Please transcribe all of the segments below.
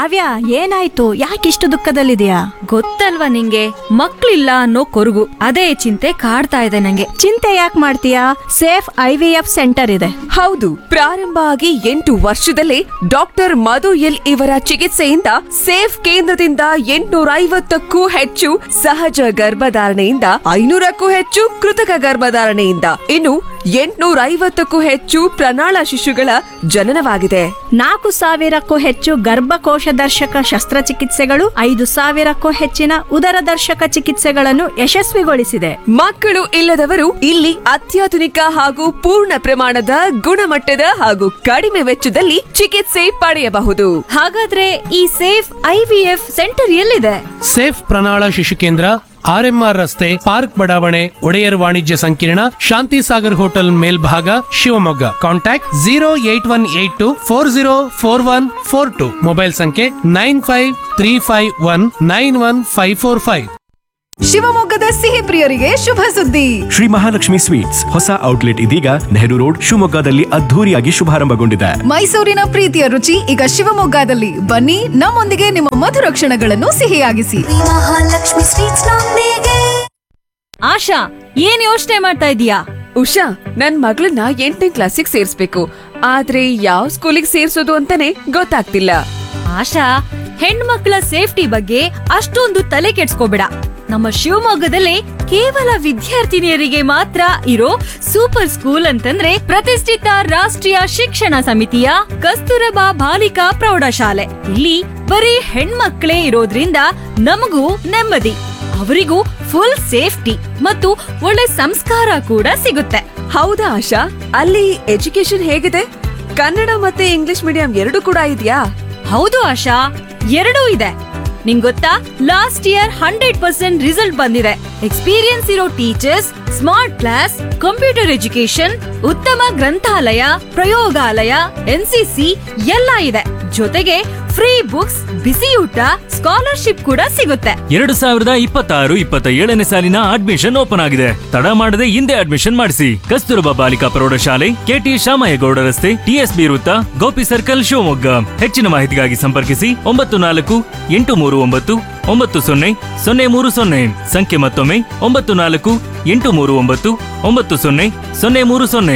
ಕಾವ್ಯ ಏನಾಯ್ತು ಯಾಕಿಷ್ಟು ದುಃಖದಲ್ಲಿದೆಯಾ ಗೊತ್ತಲ್ವಾ ನಿಂಗೆ ಮಕ್ಳಿಲ್ಲ ಅನ್ನೋ ಕೊರಗು ಅದೇ ಚಿಂತೆ ಕಾಡ್ತಾ ಇದೆ ನಂಗೆ ಚಿಂತೆ ಯಾಕೆ ಮಾಡ್ತೀಯಾ safe I V F centre ಇದೆ ಹೌದು ಪ್ರಾರಂಭ ಆಗಿ ಎಂಟು ವರ್ಷದಲ್ಲೇ ಡಾಕ್ಟರ್ ಮಧು ಎಲ್ ಇವರ ಚಿಕಿತ್ಸೆಯಿಂದ ಸೇಫ್ ಕೇಂದ್ರದಿಂದ ಎಂಟುನೂರ ಐವತ್ತಕ್ಕೂ ಹೆಚ್ಚು ಸಹಜ ಗರ್ಭಧಾರಣೆಯಿಂದ ಐನೂರಕ್ಕೂ ಹೆಚ್ಚು ಕೃತಕ ಗರ್ಭಧಾರಣೆಯಿಂದ ಇನ್ನು ಎಂಟುನೂರ ಐವತ್ತಕ್ಕೂ ಹೆಚ್ಚು ಪ್ರಣಾಳ ಶಿಶುಗಳ ಜನನವಾಗಿದೆ ನಾಲ್ಕು ಸಾವಿರಕ್ಕೂ ಹೆಚ್ಚು ಗರ್ಭಕೋಶ ದರ್ಶಕ ಶಸ್ತ್ರಚಿಕಿತ್ಸೆಗಳು ಐದು ಸಾವಿರಕ್ಕೂ ಹೆಚ್ಚಿನ ಉದರ ದರ್ಶಕ ಚಿಕಿತ್ಸೆಗಳನ್ನು ಯಶಸ್ವಿಗೊಳಿಸಿದೆ ಮಕ್ಕಳು ಇಲ್ಲದವರು ಇಲ್ಲಿ ಅತ್ಯಾಧುನಿಕ ಹಾಗೂ ಪೂರ್ಣ ಪ್ರಮಾಣದ ಗುಣಮಟ್ಟದ ಹಾಗೂ ಕಡಿಮೆ ವೆಚ್ಚದಲ್ಲಿ ಚಿಕಿತ್ಸೆ ಪಡೆಯಬಹುದು ಹಾಗಾದ್ರೆ ಈ safe I V F centre ಎಲ್ಲಿದೆ ಸೇಫ್ ಪ್ರಣಾಳ ಶಿಶು ಕೇಂದ್ರ ಆರ್ಎಂಆರ್ ರಸ್ತೆ ಪಾರ್ಕ್ ಬಡಾವಣೆ ಒಡೆಯರ್ ವಾಣಿಜ್ಯ ಸಂಕೀರ್ಣ ಶಾಂತಿ ಸಾಗರ್ ಹೋಟೆಲ್ ಮೇಲ್ಭಾಗ Shivamogga contact zero eight one eight two four zero four one four two mobile ಸಂಖ್ಯೆ nine five three five one nine one five four five ಶಿವಮೊಗ್ಗದ ಸಿಹಿ ಪ್ರಿಯರಿಗೆ ಶುಭ ಸುದ್ದಿ ಶ್ರೀ ಮಹಾಲಕ್ಷ್ಮಿ ಸ್ವೀಟ್ಸ್ ಹೊಸ ಔಟ್ಲೆಟ್ ಇದೀಗ ನೆಹರು ರೋಡ್ ಶಿವಮೊಗ್ಗದಲ್ಲಿ ಅದ್ಧೂರಿಯಾಗಿ ಶುಭಾರಂಭಗೊಂಡಿದೆ ಮೈಸೂರಿನ ಪ್ರೀತಿಯ ರುಚಿ ಈಗ ಶಿವಮೊಗ್ಗದಲ್ಲಿ ಬನ್ನಿ ನಮ್ಮೊಂದಿಗೆ ನಿಮ್ಮ ಮಧುರ ಕ್ಷಣಗಳನ್ನು ಸಿಹಿಯಾಗಿಸಿ ಮಹಾಲಕ್ಷ್ಮಿ ಸ್ವೀಟ್ಸ್ ನೊಂದಿಗೆ ಆಶಾ ಏನ್ ಯೋಚನೆ ಮಾಡ್ತಾ ಇದೀಯಾ ಉಷಾ ನನ್ ಮಗಳನ್ನ ಎಂಟನೇ ಕ್ಲಾಸಿಗೆ ಸೇರ್ಸ್ಬೇಕು ಆದ್ರೆ ಯಾವ ಸ್ಕೂಲಿಗೆ ಸೇರ್ಸೋದು ಅಂತಾನೆ ಗೊತ್ತಾಗ್ತಿಲ್ಲ ಆಶಾ ಹೆಣ್ಮಕ್ಳ ಸೇಫ್ಟಿ ಬಗ್ಗೆ ಅಷ್ಟೊಂದು ತಲೆ ಕೆಡ್ಸ್ಕೋಬೇಡ ನಮ್ಮ ಶಿವಮೊಗ್ಗದಲ್ಲಿ ಕೇವಲ ವಿದ್ಯಾರ್ಥಿನಿಯರಿಗೆ ಮಾತ್ರ ಇರೋ ಸೂಪರ್ ಸ್ಕೂಲ್ ಅಂತಂದ್ರೆ ಪ್ರತಿಷ್ಠಿತ ರಾಷ್ಟ್ರೀಯ ಶಿಕ್ಷಣ ಸಮಿತಿಯ ಕಸ್ತೂರಬಾ ಬಾಲಿಕಾ ಪ್ರೌಢಶಾಲೆ ಇಲ್ಲಿ ಬರೀ ಹೆಣ್ಮಕ್ಳೇ ಇರೋದ್ರಿಂದ ನಮಗೂ ನೆಮ್ಮದಿ ಅವರಿಗೂ ಫುಲ್ ಸೇಫ್ಟಿ ಮತ್ತು ಒಳ್ಳೆ ಸಂಸ್ಕಾರ ಕೂಡ ಸಿಗುತ್ತೆ ಹೌದಾ ಆಶಾ ಅಲ್ಲಿ ಎಜುಕೇಶನ್ ಹೇಗಿದೆ ಕನ್ನಡ ಮತ್ತೆ ಇಂಗ್ಲಿಷ್ ಮೀಡಿಯಂ ಎರಡು ಕೂಡ ಇದೆಯಾ ಹೌದು ಆಶಾ ಎರಡೂ ಇದೆ ನಿಂಗ್ ಗೊತ್ತಾ last year hundred percent result ಬಂದಿದೆ ಎಕ್ಸ್ಪೀರಿಯನ್ಸ್ ಇರೋ teachers smart class computer education ಉತ್ತಮ ಗ್ರಂಥಾಲಯ ಪ್ರಯೋಗಾಲಯ ಎನ್ಸಿಸಿ ಎಲ್ಲ ಇದೆ ಜೊತೆಗೆ ಫ್ರೀ ಬುಕ್ಸ್ ಬಿಸಿ ಊಟ ಸ್ಕಾಲರ್ಶಿಪ್ ಕೂಡ ಸಿಗುತ್ತೆ ಎರಡು ಸಾವಿರದ ಇಪ್ಪತ್ತಾರು ಇಪ್ಪತ್ತ ಏಳನೇ ಸಾಲಿನ ಅಡ್ಮಿಷನ್ ಓಪನ್ ಆಗಿದೆ ತಡ ಮಾಡದೆ ಹಿಂದೆ ಅಡ್ಮಿಷನ್ ಮಾಡಿಸಿ ಕಸ್ತೂರಬಾ ಬಾಲಿಕಾ ಪ್ರೌಢಶಾಲೆ ಕೆಟಿ ಶಾಮಯ್ಯಗೌಡ ರಸ್ತೆ ಟಿಎಸ್ಬಿ ವೃತ್ತ ಗೋಪಿ ಸರ್ಕಲ್ ಶಿವಮೊಗ್ಗ ಹೆಚ್ಚಿನ ಮಾಹಿತಿಗಾಗಿ ಸಂಪರ್ಕಿಸಿ ಒಂಬತ್ತು ನಾಲ್ಕು ಎಂಟು ಮೂರು ಒಂಬತ್ತು ಒಂಬತ್ತು ಸೊನ್ನೆ ಸೊನ್ನೆ ಮೂರು ಸೊನ್ನೆ ಸಂಖ್ಯೆ ಮತ್ತೊಮ್ಮೆ ಒಂಬತ್ತು ನಾಲ್ಕು ಎಂಟು ಮೂರು ಒಂಬತ್ತು ಒಂಬತ್ತು ಸೊನ್ನೆ ಸೊನ್ನೆ ಮೂರು ಸೊನ್ನೆ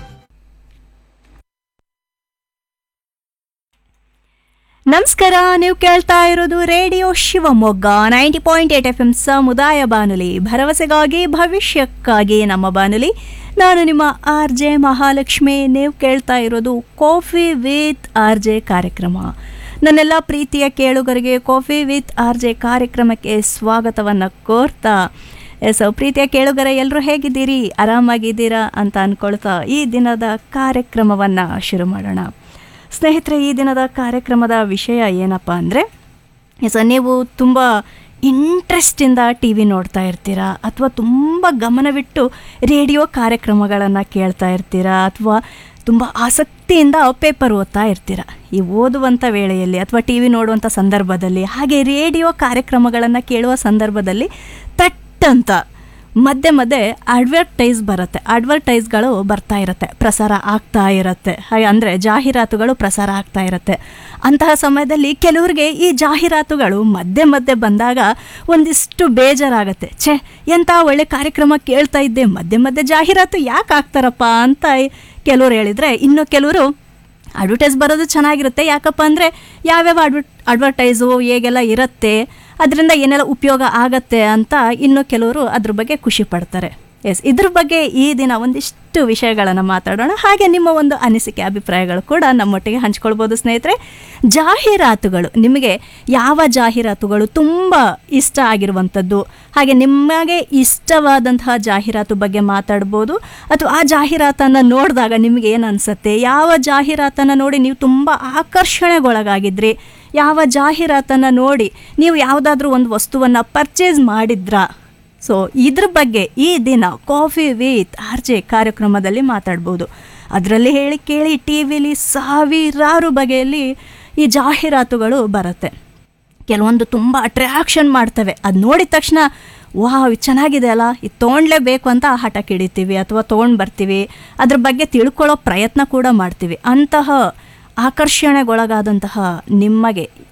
ನಮಸ್ಕಾರ ನೀವು ಕೇಳ್ತಾ ಇರೋದು radio Shivamogga ninety point eight F M ಸಮುದಾಯ ಬಾನುಲಿ ಭರವಸೆಗಾಗಿ ಭವಿಷ್ಯಕ್ಕಾಗಿ ನಮ್ಮ ಬಾನುಲಿ ನಾನು ನಿಮ್ಮ ಆರ್ ಜೆ ಮಹಾಲಕ್ಷ್ಮಿ ನೀವು ಕೇಳ್ತಾ ಇರೋದು ಕಾಫಿ ವಿತ್ ಆರ್ ಜೆ ಕಾರ್ಯಕ್ರಮ ನನ್ನೆಲ್ಲ ಪ್ರೀತಿಯ ಕೇಳುಗರಿಗೆ ಕಾಫಿ ವಿತ್ ಆರ್ ಜೆ ಕಾರ್ಯಕ್ರಮಕ್ಕೆ ಸ್ವಾಗತವನ್ನು ಕೋರ್ತಾ ಎಸ್ ಪ್ರೀತಿಯ ಕೇಳುಗರ ಎಲ್ಲರೂ ಹೇಗಿದ್ದೀರಿ ಆರಾಮಾಗಿದ್ದೀರಾ ಅಂತ ಅಂದ್ಕೊಳ್ತಾ ಈ ದಿನದ ಕಾರ್ಯಕ್ರಮವನ್ನು ಶುರು ಮಾಡೋಣ ಸ್ನೇಹಿತರೆ ಈ ದಿನದ ಕಾರ್ಯಕ್ರಮದ ವಿಷಯ ಏನಪ್ಪ ಅಂದರೆ ಎಸ್ ನೀವು ತುಂಬ ಇಂಟ್ರೆಸ್ಟಿಂದ ಟಿ ವಿ ನೋಡ್ತಾ ಇರ್ತೀರಾ ಅಥವಾ ತುಂಬ ಗಮನವಿಟ್ಟು ರೇಡಿಯೋ ಕಾರ್ಯಕ್ರಮಗಳನ್ನು ಕೇಳ್ತಾ ಇರ್ತೀರಾ ಅಥವಾ ತುಂಬ ಆಸಕ್ತಿಯಿಂದ ಪೇಪರ್ ಓದ್ತಾ ಇರ್ತೀರ ಈ ಓದುವಂಥ ವೇಳೆಯಲ್ಲಿ ಅಥವಾ ಟಿ ವಿ ನೋಡುವಂಥ ಸಂದರ್ಭದಲ್ಲಿ ಹಾಗೆ ರೇಡಿಯೋ ಕಾರ್ಯಕ್ರಮಗಳನ್ನು ಕೇಳುವ ಸಂದರ್ಭದಲ್ಲಿ ತಟ್ಟಂತ ಮಧ್ಯೆ ಮಧ್ಯೆ ಅಡ್ವರ್ಟೈಸ್ ಬರುತ್ತೆ ಅಡ್ವರ್ಟೈಸ್ಗಳು ಬರ್ತಾ ಇರುತ್ತೆ ಪ್ರಸಾರ ಆಗ್ತಾ ಇರುತ್ತೆ ಹಾಗೆ ಅಂದರೆ ಜಾಹೀರಾತುಗಳು ಪ್ರಸಾರ ಆಗ್ತಾ ಇರುತ್ತೆ ಅಂತಹ ಸಮಯದಲ್ಲಿ ಕೆಲವರಿಗೆ ಈ ಜಾಹೀರಾತುಗಳು ಮಧ್ಯೆ ಮಧ್ಯೆ ಬಂದಾಗ ಒಂದಿಷ್ಟು ಬೇಜಾರಾಗುತ್ತೆ ಛೇ ಎಂಥ ಒಳ್ಳೆ ಕಾರ್ಯಕ್ರಮ ಕೇಳ್ತಾ ಇದ್ದೆ ಮಧ್ಯೆ ಮಧ್ಯೆ ಜಾಹೀರಾತು ಯಾಕೆ ಆಗ್ತಾರಪ್ಪ ಅಂತ ಕೆಲವರು ಹೇಳಿದರೆ ಇನ್ನು ಕೆಲವರು ಅಡ್ವರ್ಟೈಸ್ ಬರೋದು ಚೆನ್ನಾಗಿರುತ್ತೆ ಯಾಕಪ್ಪ ಅಂದರೆ ಯಾವ್ಯಾವ ಅಡ್ವರ್ ಅಡ್ವರ್ಟೈಸು ಹೇಗೆಲ್ಲ ಇರುತ್ತೆ ಅದರಿಂದ ಏನೆಲ್ಲ ಉಪಯೋಗ ಆಗತ್ತೆ ಅಂತ ಇನ್ನು ಕೆಲವರು ಅದ್ರ ಬಗ್ಗೆ ಖುಷಿ ಪಡ್ತಾರೆ ಎಸ್ ಇದ್ರ ಬಗ್ಗೆ ಈ ದಿನ ಒಂದಿಷ್ಟು ವಿಷಯಗಳನ್ನು ಮಾತಾಡೋಣ ಹಾಗೆ ನಿಮ್ಮ ಒಂದು ಅನಿಸಿಕೆ ಅಭಿಪ್ರಾಯಗಳು ಕೂಡ ನಮ್ಮೊಟ್ಟಿಗೆ ಹಂಚ್ಕೊಳ್ಬೋದು ಸ್ನೇಹಿತರೆ ಜಾಹೀರಾತುಗಳು ನಿಮಗೆ ಯಾವ ಜಾಹೀರಾತುಗಳು ತುಂಬ ಇಷ್ಟ ಆಗಿರುವಂಥದ್ದು ಹಾಗೆ ನಿಮಗೆ ಇಷ್ಟವಾದಂತಹ ಜಾಹೀರಾತು ಬಗ್ಗೆ ಮಾತಾಡ್ಬೋದು ಅಥವಾ ಆ ಜಾಹೀರಾತನ್ನು ನೋಡಿದಾಗ ನಿಮಗೆ ಏನು ಅನಿಸುತ್ತೆ ಯಾವ ಜಾಹೀರಾತನ್ನು ನೋಡಿ ನೀವು ತುಂಬ ಆಕರ್ಷಣೆಗೊಳಗಾಗಿದ್ರಿ ಯಾವ ಜಾಹೀರಾತನ್ನು ನೋಡಿ ನೀವು ಯಾವುದಾದ್ರೂ ಒಂದು ವಸ್ತುವನ್ನು ಪರ್ಚೇಸ್ ಮಾಡಿದ್ರಾ ಸೊ ಇದ್ರ ಬಗ್ಗೆ ಈ ದಿನ ಕಾಫಿ ವಿತ್ ಆರ್ ಜೆ ಕಾರ್ಯಕ್ರಮದಲ್ಲಿ ಮಾತಾಡ್ಬೋದು ಅದರಲ್ಲಿ ಹೇಳಿ ಕೇಳಿ ಟಿ ವಿಲಿ ಸಾವಿರಾರು ಬಗೆಯಲ್ಲಿ ಈ ಜಾಹೀರಾತುಗಳು ಬರುತ್ತೆ ಕೆಲವೊಂದು ತುಂಬ ಅಟ್ರಾಕ್ಷನ್ ಮಾಡ್ತವೆ ಅದು ನೋಡಿದ ತಕ್ಷಣ ವಾವ್ ಇದು ಚೆನ್ನಾಗಿದೆ ಅಲ್ಲ ಇದು ತೊಗೊಳ್ಲೇಬೇಕು ಅಂತ ಹಠ ಕಿಡಿತೀವಿ ಅಥವಾ ತೊಗೊಂಡು ಬರ್ತೀವಿ ಅದ್ರ ಬಗ್ಗೆ ತಿಳ್ಕೊಳ್ಳೋ ಪ್ರಯತ್ನ ಕೂಡ ಮಾಡ್ತೀವಿ ಅಂತಹ ಆಕರ್ಷಣೆಗೊಳಗಾದಂತಹ ನಿಮಗೆ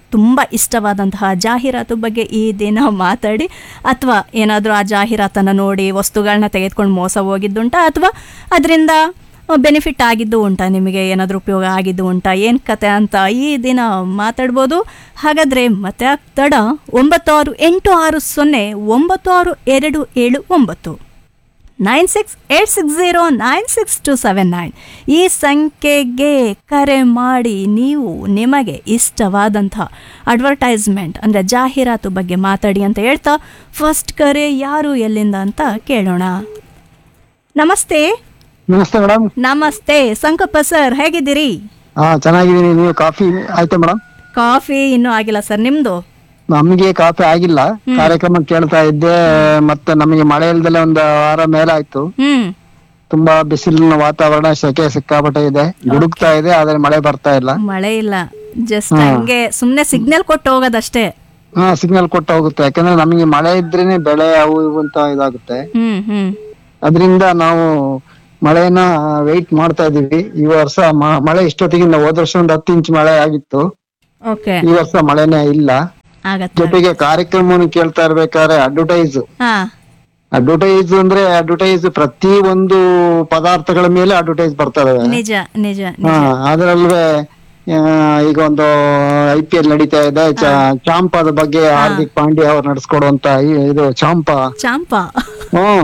ತುಂಬ ಇಷ್ಟವಾದಂತಹ ಜಾಹೀರಾತು ಬಗ್ಗೆ ಈ ದಿನ ಮಾತಾಡಿ ಅಥವಾ ಏನಾದರೂ ಆ ಜಾಹೀರಾತನ್ನು ನೋಡಿ ವಸ್ತುಗಳನ್ನ ತೆಗೆದುಕೊಂಡು ಮೋಸ ಹೋಗಿದ್ದುಂಟಾ ಅಥವಾ ಅದರಿಂದ ಬೆನಿಫಿಟ್ ಆಗಿದ್ದು ಉಂಟಾ ನಿಮಗೆ ಏನಾದರೂ ಉಪಯೋಗ ಆಗಿದ್ದು ಉಂಟಾ ಏನು ಕತೆ ಅಂತ ಈ ದಿನ ಮಾತಾಡ್ಬೋದು ಹಾಗಾದರೆ ಮತ್ತೆ ಆ ತಡ ಒಂಬತ್ತು ಆರು ಎಂಟು ಆರು ಸೊನ್ನೆ ಒಂಬತ್ತು ಆರು ಎರಡು ಏಳು ಒಂಬತ್ತು nine six eight six zero nine six two seven nine ಈ ಸಂಖ್ಯೆಗೆ ಕರೆ ಮಾಡಿ ನೀವು ನಿಮಗೆ ಇಷ್ಟವಾದಂಥ ಅಡ್ವರ್ಟೈಸ್ಮೆಂಟ್ ಅಂದರೆ ಜಾಹೀರಾತು ಬಗ್ಗೆ ಮಾತಾಡಿ ಅಂತ ಹೇಳ್ತಾ ಫಸ್ಟ್ ಕರೆ ಯಾರು ಎಲ್ಲಿಂದ ಅಂತ ಕೇಳೋಣ ನಮಸ್ತೆ ನಮಸ್ತೆ ಮೇಡಮ್ ನಮಸ್ತೆ ಸಂಕಪ್ಪ ಸರ್ ಹೇಗಿದ್ದೀರಿ ಹಾ ಚೆನ್ನಾಗಿದ್ದೀನಿ ನೀವು ಕಾಫಿ ಆಯ್ತಾ ಮೇಡಮ್ ಕಾಫಿ ಇನ್ನೂ ಆಗಿಲ್ಲ ಸರ್ ನಿಮ್ಮದು ನಮ್ಗೆ ಕಾಫಿ ಆಗಿಲ್ಲ ಕಾರ್ಯಕ್ರಮ ಕೇಳ್ತಾ ಇದ್ದೆ ಮತ್ತೆ ನಮಗೆ ಮಳೆ ಇಲ್ದಲೆ ಒಂದು ವಾರ ಮೇಲೆ ಆಯ್ತು ಹ್ಞೂ ತುಂಬಾ ಬಿಸಿಲಿನ ವಾತಾವರಣ ಸೆಕೆ ಸಿಕ್ಕಾಪಟ್ಟೆ ಇದೆ ಗುಡುಕ್ತಾ ಇದೆ ಆದ್ರೆ ಮಳೆ ಬರ್ತಾ ಇಲ್ಲ ಮಳೆ ಇಲ್ಲ ಜಸ್ಟ್ ಹಂಗೆ ಸುಮ್ಮನೆ ಸಿಗ್ನಲ್ ಕೊಟ್ಟು ಹೋಗೋದಷ್ಟೇ ಹಾ ಸಿಗ್ನಲ್ ಕೊಟ್ಟು ಹೋಗುತ್ತೆ ಯಾಕಂದ್ರೆ ನಮಗೆ ಮಳೆ ಇದ್ರೇನೆ ಬೆಳೆ ಅವು ಇವು ಅಂತ ಇದಾಗುತ್ತೆ ಹ್ಞೂ ಹ್ಞೂ ಅದರಿಂದ ನಾವು ಮಳೆನ ವೆಯ್ಟ್ ಮಾಡ್ತಾ ಇದೀವಿ ಈ ವರ್ಷ ಮ- ಮಳೆ ಇಷ್ಟೊತ್ತಿಗಿಂತ ಹೋದ ವರ್ಷ ಒಂದು ಹತ್ತು ಇಂಚ್ ಮಳೆ ಆಗಿತ್ತು ಓಕೆ ಈ ವರ್ಷ ಮಳೆನೇ ಇಲ್ಲ ಆಗತ್ತೆ ಜೊತೆಗೆ ಕಾರ್ಯಕ್ರಮವನ್ನು ಕೇಳ್ತಾ ಇರ್ಬೇಕಾದ್ರೆ ಅಡ್ವರ್ಟೈಸ್ ಹಾಂ ಅಡ್ವರ್ಟೈಸ್ ಅಂದ್ರೆ ಅಡ್ವರ್ಟೈಸ್ ಪ್ರತಿ ಒಂದು ಪದಾರ್ಥಗಳ ಮೇಲೆ ಅಡ್ವರ್ಟೈಸ್ ಬರ್ತಾ ಇದಾವೆ ನಿಜ ನಿಜ ಹಾ ಅದ್ರಲ್ವೇ ಆ, ಈಗ ಒಂದು ಐ ಪಿ ಎಲ್ ನಡೀತಾ ಇದೆ ಚ- ಚಾಂಪಾದ ಬಗ್ಗೆ ಹಾರ್ದಿಕ್ ಪಾಂಡ್ಯ ಅವ್ರು ನಡೆಸ್ಕೊಡುವಂತ ಈ- ಇದು ಚಾಂಪಾ ಚಾಂಪಾ ಹ್ಮ್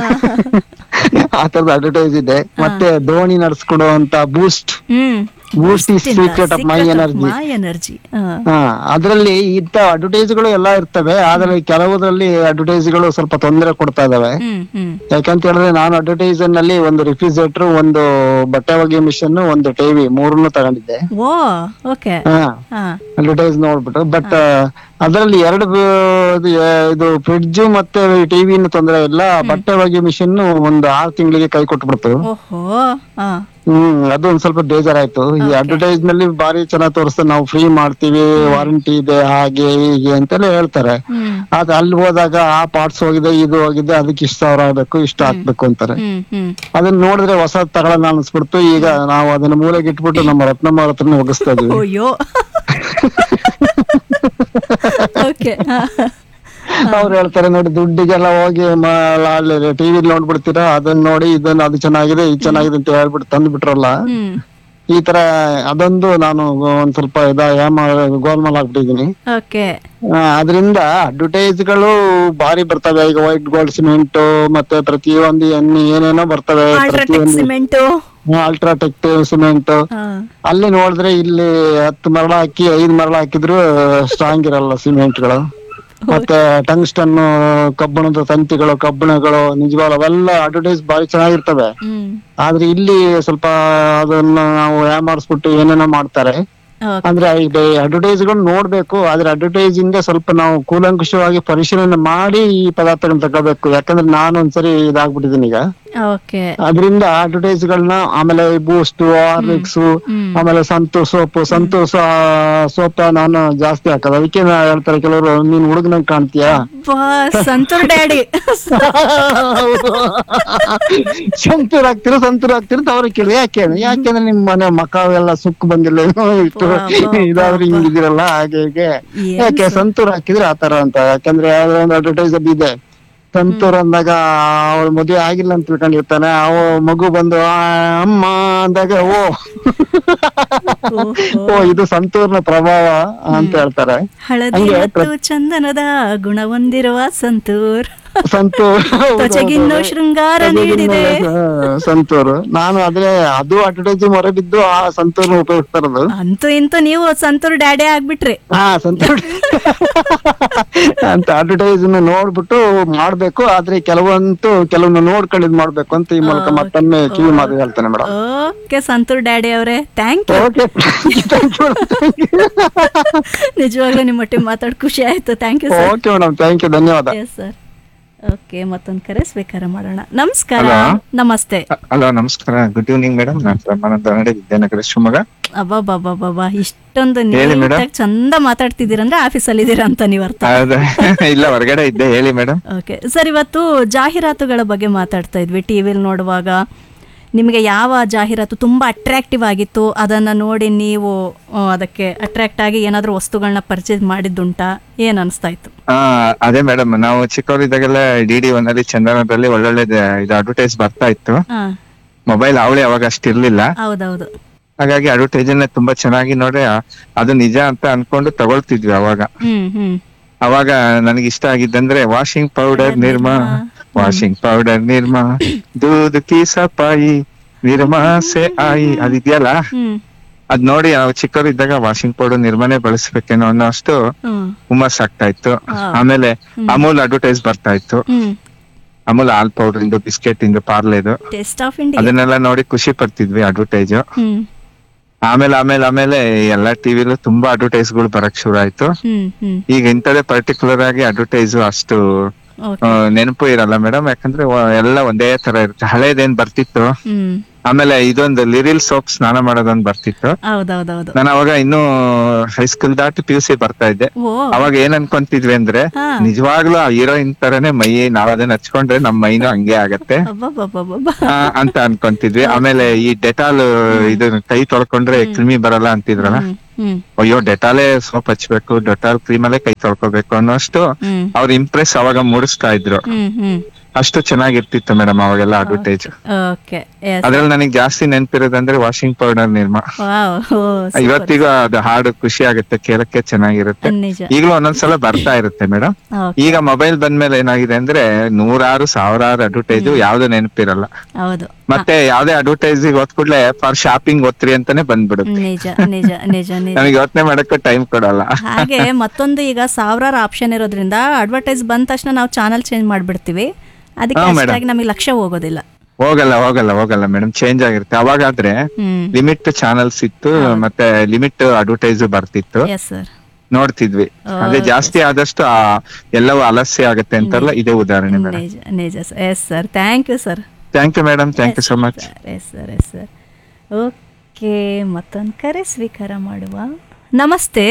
ಆ ತರದ ಅಡ್ವರ್ಟೈಸ್ ಇದೆ ಮತ್ತೆ ಧೋನಿ ನಡೆಸ್ಕೊಡುವಂತ Boost hmm Boost is secret of my energy my energy ಹಾ ಅದ್ರಲ್ಲಿ ಇಂತ ಅಡ್ವರ್ಟೈಸ್ ಗಳು ಎಲ್ಲಾ ಇರ್ತವೆ ಆದ್ರೆ ಕೆಲವುದ್ರಲ್ಲಿ ಅಡ್ವರ್ಟೈಸ್ ಗಳು ಸ್ವಲ್ಪ ತೊಂದರೆ ಕೊಡ್ತಾ ಇದಾವೆ ಹ್ಮ್ ಹ್ಮ್ ಯಾಕಂತ ಹೇಳಿದ್ರೆ ನಾನು ಅಡ್ವರ್ಟೈಸ್ ನಲ್ಲಿ ಒಂದು ರಿಫ್ರಿಜರೇಟರ್ ಒಂದು ಬಟ್ಟೆ ಒಗೆ ಮಿಷನ್ ಒಂದು ಟಿವಿ ಮೂರನ್ನು ತಗೊಂಡಿದ್ದೆ ಓ ಓಕೆ ಹಾ ಹಾ ಅಡ್ವರ್ಟೈಸ್ ನೋಡ್ಬಿಟ್ಟು ಬಟ್ ಅದರಲ್ಲಿ ಎರಡು ಬ- ಇದು ಆ, ಇದು ಫ್ರಿಡ್ಜ್ ಮತ್ತೆ ಟಿವಿನ ತೊಂದರೆ ಇಲ್ಲ ಬಟ್ಟೆ ಒಗೆ ಮಿಷನ್ ಒಂದು ಆರು ತಿಂಗಳಿಗೆ ಕೈ ಕೊಟ್ಬಿಡ್ತು ಓಹೋ ಹಾ ಹ್ಮ್ ಅದು ಒಂದ್ ಸ್ವಲ್ಪ ಬೇಜಾರಾಯ್ತು ಈ ಅಡ್ವರ್ಟೈಸ್ ನಲ್ಲಿ ಬಾರಿ ಚೆನ್ನಾಗಿ ತೋರಿಸ್ತಾರೆ ನಾವು ಫ್ರೀ ಮಾಡ್ತೀವಿ ವಾರಂಟಿ ಇದೆ ಹಾಗೆ ಹೀಗೆ ಅಂತೆಲ್ಲ ಹೇಳ್ತಾರೆ ಹ್ಮ್ ಆದ್ರೆ ಅಲ್ಲಿ ಹೋದಾಗ ಆ ಪಾರ್ಟ್ಸ್ ಹೋಗಿದೆ ಇದು ಹೋಗಿದೆ ಅದಕ್ಕೆ ಇಷ್ಟ ಸಾವಿರ ಆಗ್ಬೇಕು ಇಷ್ಟ ಹಾಕ್ಬೇಕು ಅಂತಾರೆ ಹ್ಮ್ ಹ್ಮ್ ಅದನ್ನ ನೋಡಿದ್ರೆ ಹೊಸ ತಗೊಳ್ಳೋಣ ಅನ್ಸ್ಬಿಡ್ತು ಈಗ ನಾವು ಅದನ್ನ ಮೂಲೆಗೆ ಇಟ್ಬಿಟ್ಟು ನಮ್ಮ ರತ್ನಮ್ಮ ಹತ್ರನೇ ಒಗಿಸ್ತಾ ಇದೀವಿ ಅಯ್ಯೋ ಓಕೆ ಅವ್ರು ಹೇಳ್ತಾರೆ ನೋಡಿ ದುಡ್ಡಿಗೆಲ್ಲ ಹೋಗಿ ಟಿವಿ ನೋಡ್ಬಿಡ್ತೀರಾ ಅದನ್ನ ನೋಡಿ ಇದನ್ನ ಅದು ಚೆನ್ನಾಗಿದೆ ಇದು ಚೆನ್ನಾಗಿದೆ ಅಂತ ಹೇಳ್ಬಿಟ್ಟು ತಂದು ಬಿಟ್ರಲ್ಲ ಹ್ಮ್ ಈ ತರ ಅದೊಂದು ನಾನು ಒಂದ್ ಸ್ವಲ್ಪ ಇದ ಯಾಮ ಗೋಲ್ಮಾಲ್ ಆಗ್ಬಿಟ್ಟಿದೀನಿ ಓಕೆ ಆ, ಅದರಿಂದ ಅಡ್ವರ್ಟೈಸ್ ಗಳು ಬಾರಿ ಬರ್ತವೆ ಈಗ ವೈಟ್ ಗೋಲ್ಡ್ ಸಿಮೆಂಟ್ ಮತ್ತೆ ಪ್ರತಿಯೊಂದು ಎಣ್ಣೆ ಏನೇನೋ ಬರ್ತವೆ ಅಲ್ಟ್ರಾಟೆಕ್ ಪ್ರತಿಯೊಂದು ಸಿಮೆಂಟು ಅಲ್ಟ್ರಾಟೆಕ್ ಸಿಮೆಂಟ್ ಹಾ ಅಲ್ಲಿ ನೋಡಿದ್ರೆ ಇಲ್ಲಿ ಹತ್ತು ಮರಳ ಹಾಕಿ ಐದು ಮರಳ ಹಾಕಿದ್ರು ಸ್ಟ್ರಾಂಗ್ ಇರಲ್ಲ ಸಿಮೆಂಟ್ ಗಳು ಮತ್ತೆ ಟಂಗ್ಸ್ಟನ್ ಕಬ್ಬಿಣದ ತಂತಿಗಳು ಕಬ್ಬಿಣಗಳು ನಿಜವಾಗ್ಲೂ ಅವೆಲ್ಲ ಅಡ್ವರ್ಟೈಸ್ ಬಾರಿ ಚೆನ್ನಾಗಿರ್ತವೆ ಹ್ಮ್ ಆದ್ರೆ ಇಲ್ಲಿ ಸ್ವಲ್ಪ ಅದನ್ನ ನಾವು ಯಾಮಾರಿಸ್ಬಿಟ್ಟು ಏನೇನೋ ಮಾಡ್ತಾರೆ ಓಕೆ ಅಂದ್ರೆ ಈಗ ಅಡ್ವರ್ಟೈಸ್ ಗಳು ನೋಡ್ಬೇಕು ಆದ್ರೆ ಅಡ್ವರ್ಟೈಸ್ ಇಂದ ಸ್ವಲ್ಪ ನಾವು ಕೂಲಂಕುಷವಾಗಿ ಪರಿಶೀಲನೆ ಮಾಡಿ ಈ ಪದಾರ್ಥಗಳನ್ನ ತಗೋಬೇಕು ಯಾಕಂದ್ರೆ ನಾನು ಒಂದ್ಸರಿ ಇದಾಗ್ಬಿಟ್ಟಿದ್ದೀನಿ ಈಗ ಓಕೆ ಅದರಿಂದ ಅಡ್ವರ್ಟೈಸ್ ಗಳನ್ನ ಆಮೇಲೆ ಬೂಸ್ಟ್ ಹಾರ್ಲಿಕ್ಸ್ ಆಮೇಲೆ ಸಂತೂರ್ ಸೋಪ್ ಸಂತೂರ್ ಸೋಪ್ ನಾನು ಜಾಸ್ತಿ ಹಾಕೋದು ಅದಕ್ಕೆ ನಾ ಹೇಳ್ತಾರೆ ಕೆಲವರು ನೀನ್ ಹುಡುಗನಂಗ್ ಕಾಣ್ತೀಯಾ ಬಾ ಸಂತೂರ್ ಡ್ಯಾಡಿ ಸಂತೂರ್ ಹಾಕ್ತಿರ ಸಂತೂರ್ ಹಾಕ್ತಿರ ಅಂತ ಅವ್ರಿಗೆ ಕೇಳಿ ಯಾಕೆ ಯಾಕೆಂದ್ರೆ ನಿಮ್ ಮನೆ ಮಕ್ಕ ಎಲ್ಲ ಸುಕ್ಕು ಬಂದಿಲ್ಲ ಏನೋ ಇಷ್ಟು ವಾ, ವಾ, ಇದಾದ್ರೆ ಹಿಂಗಿದಿರಲ್ಲ ಹಾಗೆ ಹೀಗೆ ಏನ್ ಯಾಕೆ ಸಂತೂರ್ ಹಾಕಿದ್ರೆ ಆತರ ಅಂತ ಯಾಕಂದ್ರೆ ಯಾವ್ದೋ ಒಂದು ಅಡ್ವರ್ಟೈಸ್ ಅಲ್ಲಿ ಇದೆ ಸಂತೂರ್ ಅಂದಾಗ ಅವಳು ಮದುವೆ ಆಗಿಲ್ಲ ಅಂತ ತಿಳ್ಕೊಂಡಿರ್ತಾನೆ ಅವ ಮಗು ಬಂದು ಆ, ಅಮ್ಮ ಅಂದಾಗ ಓ ಓ ಇದು ಸಂತೂರ್ನ ಪ್ರಭಾವ ಅಂತ ಹೇಳ್ತಾರೆ ಹಳದಿ ಹಂಗೆ ಮತ್ತು ಚಂದನದ ಗುಣ ಹೊಂದಿರುವ ಸಂತೂರ್ ಸಂತೂರ್ ತ್ವಚೆಗಿನ್ನೂ ಶೃಂಗಾರ ನೀಡಿದೆ ಸಂತೂರು ನಾನು ಆದ್ರೆ ಅದು ಅಡ್ವರ್ಟೈಸ್ ಮೊರೆ ಬಿದ್ದು ಆ ಸಂತೂರ್ನ ಉಪಯೋಗಿಸ್ತಾ ಇರೋದು ಅಂತೂ ಇಂತೂ ನೀವು ಸಂತೂರ್ ಡ್ಯಾಡಿ ಆಗ್ಬಿಟ್ರಿ ಹಾ ಸಂತೂರ್ ಅಂತ ಅಡ್ವರ್ಟೈಸ್ ನೋಡ್ಬಿಟ್ಟು ಮಾಡ್ಬೇಕು ಆದ್ರೆ ಕೆಲವಂತೂ ಕೆಲವನ್ನ ನೋಡ್ಕೊಂಡು ಇದ್ ಮಾಡ್ಬೇಕು ಅಂತ ಈ ಮೂಲಕ ಮತ್ತೊಮ್ಮೆ ಕಿವಿ ಮಾತು ಹೇಳ್ತಾನೆ ಮೇಡಮ್ ಓಕೆ ಸಂತೂರ್ ಡ್ಯಾಡಿ ಅವರೇ ಥ್ಯಾಂಕ್ ಯು ಓಕೆ ನಿಜವಾಗ್ಲೂ ನಿಮ್ಮ ಒಟ್ಟಿಗೆ ಮಾತಾಡ್ ಖುಷಿ ಆಯ್ತು thank you sir okay madam thank you ಧನ್ಯವಾದ ಎಸ್ ಸರ್ ಓಕೆ ಮತ್ತೊಂದು ಕರೆ ಸ್ವೀಕಾರ ಮಾಡೋಣ ನಮಸ್ಕಾರ ನಮಸ್ತೆ ಹಲೋ ನಮಸ್ಕಾರ ಗುಡ್ ಈವ್ನಿಂಗ್ ಮೇಡಮ್ ನಾನು ಬ್ರಹ್ಮಾನಂದ ಅಂಗಡಿ ವಿದ್ಯಾನಗರ ಶಿವಮೊಗ್ಗ ಅಬ್ಬಬ್ಬಬ್ಬಬ್ಬ ಇಷ್ಟೊಂದು ಹೇಳಿ madam. ನೀಟಾಗಿ ಚಂದ ಮಾತಾಡ್ತಿದ್ದೀರಂದ್ರೆ ಆಫೀಸಲ್ಲಿ ಇದ್ದೀರಾ ಅಂತ ನೀವು ಅರ್ಥ ಹೌದಾ ಇಲ್ಲ ಹೊರಗಡೆ ಇದ್ದೆ ಹೇಳಿ ಮೇಡಮ್ ಓಕೆ ಸರ್ ಇವತ್ತು ಜಾಹೀರಾತುಗಳ ಬಗ್ಗೆ ಮಾತಾಡ್ತಾ ಇದ್ವಿ ಟಿವಿಲಿ ನೋಡುವಾಗ ನಿಮಗೆ ಯಾವ ಜಾಹೀರಾತು ತುಂಬ ಅಟ್ರಾಕ್ಟಿವ್ ಆಗಿತ್ತು ಅದನ್ನು ನೋಡಿ ನೀವು ಆ, ಅದಕ್ಕೆ ಅಟ್ರಾಕ್ಟ್ ಆಗಿ ಏನಾದರೂ ವಸ್ತುಗಳನ್ನ ಪರ್ಚೇಸ್ ಮಾಡಿದ್ದುಂಟಾ ಏನು ಅನಿಸ್ತಾ ಇತ್ತು ಆ ಅದೇ ಮೇಡಮ್ ನಾವು ಚಿಕ್ಕವರಿದ್ದಾಗೆಲ್ಲ ಡಿ ಡಿ ಒನ್ ಅಲ್ಲಿ ಚಂದನದಲ್ಲಿ ಒಳ್ಳೊಳ್ಳೆ ಇದು ಅಡ್ವರ್ಟೈಸ್ ಬರ್ತಾ ಇತ್ತು ಹಾಂ ಮೊಬೈಲ್ ಅವಳಿ ಅವಾಗ ಅಷ್ಟಿರ್ಲಿಲ್ಲ ಹೌದೌದು ಹಾಗಾಗಿ ಅಡ್ವರ್ಟೈಸ್ ತುಂಬಾ ಚೆನ್ನಾಗಿ ನೋಡಿ ಆ, ಅದು ನಿಜ ಅಂತ ಅನ್ಕೊಂಡು ತಗೊಳ್ತಿದ್ವಿ ಅವಾಗ ಹ್ಞೂ ಹ್ಞೂ ಅವಾಗ ನನಗೆ ಇಷ್ಟ ಆಗಿದ್ದಂದ್ರೆ washing powder Nirma washing powder Nirma ದೂದ್ ಕಿ ಸಫಾಯಿ ನಿರ್ಮಾ ಸೆ ಆಯಿ ಅದಿದೆಯಲ್ಲ ಹ್ಞೂ ಅದ್ ನೋಡಿ ನಾವು ಚಿಕ್ಕವರಿದ್ದಾಗ ವಾಷಿಂಗ್ ಪೌಡರ್ ನಿರ್ಮಾನೆ ಬಳಸ್ಬೇಕೇನೋ ಅನ್ನೋ ಅಷ್ಟು ಹ್ಞೂ ಹುಮ್ಮಸ್ ಆಗ್ತಾ ಇತ್ತು ಹಾ. ಆಮೇಲೆ ಅಮೂಲ್ ಅಡ್ವರ್ಟೈಸ್ ಬರ್ತಾ ಇತ್ತು ಹ್ಞೂ ಅಮೂಲ್ ಹಾಲ್ ಪೌಡರ್ ಇಂದು ಬಿಸ್ಕೆಟ್ ಇಂದು ಪಾರ್ಲೆದು ಟೇಸ್ಟ್ ಆಫ್ ಇಂಡಿಯಾ ಅದನ್ನೆಲ್ಲ ನೋಡಿ ಖುಷಿ ಪಡ್ತಿದ್ವಿ ಅಡ್ವರ್ಟೈಸ್ ಹ್ಞೂ ಆಮೇಲೆ ಆಮೇಲೆ ಆಮೇಲೆ ಎಲ್ಲಾ ಟಿವಿಲು ತುಂಬಾ ಅಡ್ವರ್ಟೈಸ್ ಗಳು ಬರಕ್ ಶುರು ಆಯ್ತು ಹ್ಞೂ ಹ್ಞೂ ಈಗ ಇಂಥದೇ ಪರ್ಟಿಕ್ಯುಲರ್ ಆಗಿ ಅಡ್ವರ್ಟೈಸ್ ಅಷ್ಟು ಓಕೆ ಆ, ನೆನಪು ಇರಲ್ಲ ಮೇಡಮ್ ಯಾಕಂದ್ರೆ ವ- ಎಲ್ಲ ಒಂದೇ ತರ ಇರುತ್ತೆ ಹಳೇದೇನ್ ಬರ್ತಿತ್ತು ಹ್ಞೂ ಆಮೇಲೆ ಇದೊಂದು ಲಿರಿಲ್ ಸೋಪ್ ಸ್ನಾನ ಮಾಡೋದೊಂದು ಬರ್ತಿತ್ತು ಹೌದೌದೌದು ನಾನು ಅವಾಗ ಇನ್ನೂ ಹೈಸ್ಕೂಲ್ ದಾಟಿ ಪಿ ಯು ಸಿ ಬರ್ತಾ ಇದ್ದೆ ಓ ಅವಾಗ ಏನ್ ಅನ್ಕೊಂತಿದ್ವಿ ಅಂದ್ರೆ ಹಾ. ನಿಜವಾಗ್ಲೂ ಆ ಹೀರೋಯಿನ್ ತರನೇ ಮೈ ನಾವ್ ಅದನ್ನ ಹಚ್ಕೊಂಡ್ರೆ ನಮ್ ಮೈನು ಹಂಗೆ ಆಗತ್ತೆ ಅಬ್ಬಬ್ಬಬ್ಬಬ್ಬ ಆ, ಅಂತ ಅನ್ಕೊಂತಿದ್ವಿ ಆಮೇಲೆ ಈ ಡೆಟಾಲ್ ಇದು ಕೈ ತೊಳ್ಕೊಂಡ್ರೆ ಕ್ರಿಮಿ ಬರಲ್ಲ ಅಂತಿದ್ರಲ್ಲ ಹ್ಮ್ ಹ್ಮ್ ಅಯ್ಯೋ ಡೆಟಾಲೇ ಸೋಪ್ ಹಚ್ಬೇಕು ಡೆಟಾಲ್ ಕ್ರೀಮ್ ಅಲ್ಲೇ ಕೈ ತೊಳ್ಕೊಬೇಕು ಅನ್ನೋಷ್ಟು ಹ್ಮ್ ಅವ್ರ ಇಂಪ್ರೆಸ್ ಅವಾಗ ಮೂಡಿಸ್ತಾ ಇದ್ರು ಹ್ಮ್ ಹ್ಮ್ ಅಷ್ಟು ಚೆನ್ನಾಗಿರ್ತಿತ್ತು ಮೇಡಮ್ ಅವಾಗೆಲ್ಲ ಅಡ್ವರ್ಟೈಸ್ ಓಕೆ ಎಸ್ ಅದ್ರಲ್ಲಿ ನನಗೆ ಜಾಸ್ತಿ ನೆನ್ಪಿರೋದಂದ್ರೆ ವಾಷಿಂಗ್ ಪೌಡರ್ ನಿರ್ಮಾ ವಾವ್ ಓ ಇವತ್ತಿಗೂ ಅದು ಹಾಡು ಖುಷಿ ಆಗುತ್ತೆ ಕೇಳಕ್ಕೆ ಚೆನ್ನಾಗಿರುತ್ತೆ ನಿಜ ಈಗಲೂ ಒಂದೊಂದ್ಸಲ ಬರ್ತಾ ಇರುತ್ತೆ ಮೇಡಮ್ ಓಕೆ ಈಗ ಮೊಬೈಲ್ ಬಂದ್ಮೇಲೆ ಏನಾಗಿದೆ ಅಂದ್ರೆ ನೂರಾರು ಸಾವಿರಾರು ಅಡ್ವರ್ಟೈಸ್ ಯಾವ್ದು ನೆನಪಿರಲ್ಲ ಹೌದು ಮತ್ತೆ ಯಾವ್ದೇ ಅಡ್ವರ್ಟೈಸ್ ಓದ್ ಕೂಡ್ಲೆ ಫಾರ್ ಶಾಪಿಂಗ್ ಓದ್ರಿ ಅಂತಾನೆ ಬಂದ್ಬಿಡುತ್ತೆ ನಿಜ ನಿಜ ನಿಜ ನಿಜ ನಮಗೆ ಯೋಚನೆ ಮಾಡಕ್ಕೆ ಟೈಮ್ ಕೊಡಲ್ಲ ಹಾಗೆ ಮತ್ತೊಂದು ಈಗ ಸಾವಿರಾರು ಆಪ್ಷನ್ ಇರೋದ್ರಿಂದ ಅಡ್ವರ್ಟೈಸ್ ಬಂದ ತಕ್ಷಣ ನಾವು ಚಾನಲ್ ಚೇಂಜ್ ಮಾಡ್ಬಿಡ್ತೀವಿ ಅದಕ್ಕೆ ಹಾ, madam. ಅಷ್ಟಾಗಿ ನಮಗೆ ಲಕ್ಷ್ಯ ಹೋಗೋದಿಲ್ಲ ಹೋಗಲ್ಲ ಹೋಗಲ್ಲ ಹೋಗಲ್ಲ ಮೇಡಮ್ ಚೇಂಜ್ ಆಗಿರುತ್ತೆ ಅವಾಗಾದ್ರೆ ಹ್ಮ್ ಲಿಮಿಟ್ ಚಾನಲ್ಸ್ ಇತ್ತು ಮತ್ತೆ ಲಿಮಿಟ್ ಅಡ್ವರ್ಟೈಸ್ ಬರ್ತಿತ್ತು ಎಸ್ ಸರ್ ನೋಡ್ತಿದ್ವಿ ಅದೇ ಜಾಸ್ತಿ ಆದಷ್ಟು ಆ ಎಲ್ಲವೂ ಆಲಸ್ಯ ಆಗುತ್ತೆ ಅಂತಾರಲ್ಲ ಇದೇ ಉದಾಹರಣೆ ಮೇಡಮ್ ನಿಜ ನಿಜ yes sir thank you sir thank you madam thank you so much yes sir yes sir okay ಮತ್ತೊಂದು ಕರೆ ಸ್ವೀಕಾರ ಮಾಡುವ ನಮಸ್ತೆ